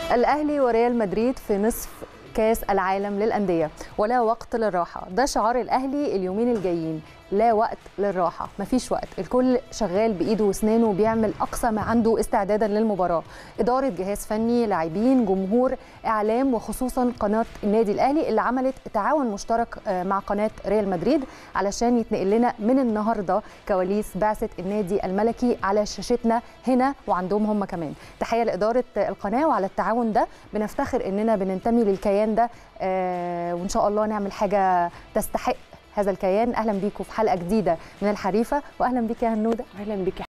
الأهلي وريال مدريد في نصف كاس العالم للأندية ولا وقت للراحة ده شعار الأهلي اليومين الجايين لا وقت للراحة مفيش وقت الكل شغال بإيده وأسنانه وبيعمل أقصى ما عنده استعدادا للمباراة إدارة جهاز فني لاعبين جمهور إعلام وخصوصا قناة النادي الأهلي اللي عملت تعاون مشترك مع قناة ريال مدريد علشان يتنقل لنا من النهاردة كواليس بعثة النادي الملكي على شاشتنا هنا وعندهم هم كمان تحية لإدارة القناة وعلى التعاون ده بنفتخر إننا بننتمي للكيان ده آه وإن شاء الله نعمل حاجة تستحق هذا الكيان اهلا بيكم في حلقه جديده من الحريفه واهلا بيك يا هنوده اهلا بك